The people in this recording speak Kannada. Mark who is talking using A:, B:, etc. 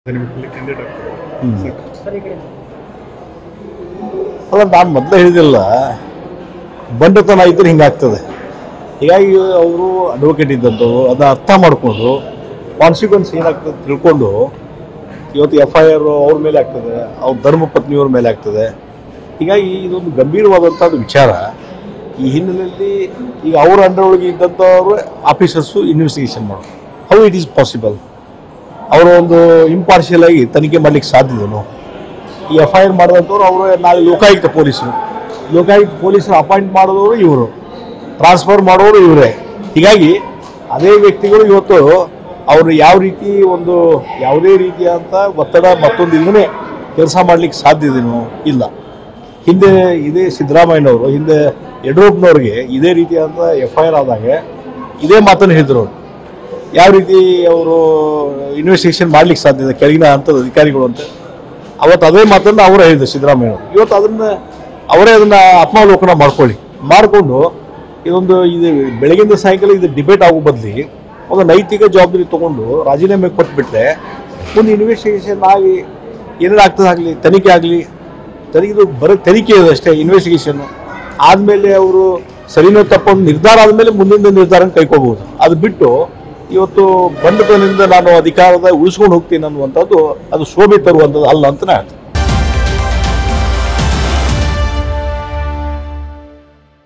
A: ನಿಮಗೆ ಕ್ಯಾಂಡಿಡೇಟ್ ಆಗ್ತಾರೆ
B: ಅಲ್ಲ ನಾನು ಮೊದಲೇ ಹೇಳಿದಿಲ್ಲ ಬಂಡತನ ಇದ್ರೆ ಹಿಂಗಾಗ್ತದೆ ಹೀಗಾಗಿ ಅವರು ಅಡ್ವೊಕೇಟ್ ಇದ್ದದ್ದು ಅದನ್ನ ಅರ್ಥ ಮಾಡಿಕೊಂಡು ಕಾನ್ಸಿಕ್ವೆನ್ಸ್ ಏನಾಗ್ತದೆ ತಿಳ್ಕೊಂಡು ಇವತ್ತು ಎಫ್ ಐ ಆರ್ ಅವ್ರ ಮೇಲೆ ಆಗ್ತದೆ ಅವ್ರ ಧರ್ಮ ಪತ್ನಿಯವ್ರ ಮೇಲೆ ಆಗ್ತದೆ ಹೀಗಾಗಿ ಇದೊಂದು ಗಂಭೀರವಾದಂಥದ್ದು ವಿಚಾರ ಈ ಹಿನ್ನೆಲೆಯಲ್ಲಿ ಈಗ ಅವ್ರ ಅಂಡರ್ ಒಳಗೆ ಇದ್ದಂಥವ್ರು ಆಫೀಸರ್ಸು ಇನ್ವೆಸ್ಟಿಗೇಷನ್ ಮಾಡೋದು ಹೌ ಇಟ್ ಈಸ್ ಪಾಸಿಬಲ್ ಅವರು ಒಂದು ಇಂಪಾರ್ಷಿಯಲ್ ಆಗಿ ತನಿಖೆ ಮಾಡ್ಲಿಕ್ಕೆ ಸಾಧ್ಯದನು ಈ ಎಫ್ ಐ ಆರ್ ಮಾಡಿದಂಥವ್ರು ಅವರು ನಾಳೆ ಲೋಕಾಯುಕ್ತ ಪೊಲೀಸರು ಲೋಕಾಯುಕ್ತ ಪೊಲೀಸರು ಅಪಾಯಿಂಟ್ ಮಾಡಿದವರು ಇವರು ಟ್ರಾನ್ಸ್ಫರ್ ಮಾಡೋರು ಇವರೇ ಹೀಗಾಗಿ ಅದೇ ವ್ಯಕ್ತಿಗಳು ಇವತ್ತು ಅವರು ಯಾವ ರೀತಿ ಒಂದು ಯಾವುದೇ ರೀತಿಯಾದಂಥ ಒತ್ತಡ ಮತ್ತೊಂದು ಇಲ್ಲದೇ ಕೆಲಸ ಮಾಡ್ಲಿಕ್ಕೆ ಸಾಧ್ಯದೇನೋ ಇಲ್ಲ ಹಿಂದೆ ಇದೇ ಸಿದ್ದರಾಮಯ್ಯನವರು ಹಿಂದೆ ಯಡಿಯೂರಪ್ಪನವ್ರಿಗೆ ಇದೇ ರೀತಿಯಾದಂಥ ಎಫ್ ಐ ಆರ್ ಆದಾಗ ಇದೇ ಮಾತನ್ನು ಹೇಳಿದ್ರು ಅವರು ಯಾವ ರೀತಿ ಅವರು ಇನ್ವೆಸ್ಟಿಗೇಷನ್ ಮಾಡ್ಲಿಕ್ಕೆ ಸಾಧ್ಯ ಇದೆ ಕೆಳಗಿನ ಹಂತದ ಅಧಿಕಾರಿಗಳು ಅಂತ ಅವತ್ತು ಅದೇ ಮಾತನ್ನು ಅವರೇ ಹೇಳಿದ್ರು ಸಿದ್ದರಾಮಯ್ಯ ಅವರು ಇವತ್ತು ಅದನ್ನ ಅವರೇ ಅದನ್ನ ಆತ್ಮಾವಲೋಕನ ಮಾಡ್ಕೊಳ್ಳಿ ಮಾಡಿಕೊಂಡು ಇದೊಂದು ಇದು ಬೆಳಗಿಂದ ಸಾಯಂಕಾಲ ಇದು ಡಿಬೇಟ್ ಆಗೋ ಬದಲಿ ಒಂದು ನೈತಿಕ ಜವಾಬ್ದಾರಿ ತಗೊಂಡು ರಾಜೀನಾಮೆ ಕೊಟ್ಬಿಟ್ರೆ ಮುಂದೆ ಇನ್ವೆಸ್ಟಿಗೇಷನ್ ಆಗಿ ಏನೇನು ಆಗ್ತದೆ ಆಗಲಿ ತನಿಖೆ ಆಗಲಿ ತನಿಖೆ ಇದು ಬರೀ ತನಿಖೆ ಇದೆ ಅಷ್ಟೇ ಇನ್ವೆಸ್ಟಿಗೇಷನ್ ಆದಮೇಲೆ ಅವರು ಸರಿನೋ ತಪ್ಪೊಂದು ನಿರ್ಧಾರ ಆದಮೇಲೆ ಮುಂದಿನ ನಿರ್ಧಾರ ಕೈಕೋಬಹುದು ಅದು ಬಿಟ್ಟು ಇವತ್ತು ಬಂಡತನದಿಂದ ನಾನು ಅಧಿಕಾರದ ಉಳಿಸ್ಕೊಂಡು ಹೋಗ್ತೀನಿ ಅನ್ನುವಂಥದ್ದು ಅದು ಶೋಭೆ ತರುವಂಥದ್ದು ಅಲ್ಲ ಅಂತ ನಾನು ಹೇಳ್ತೀನಿ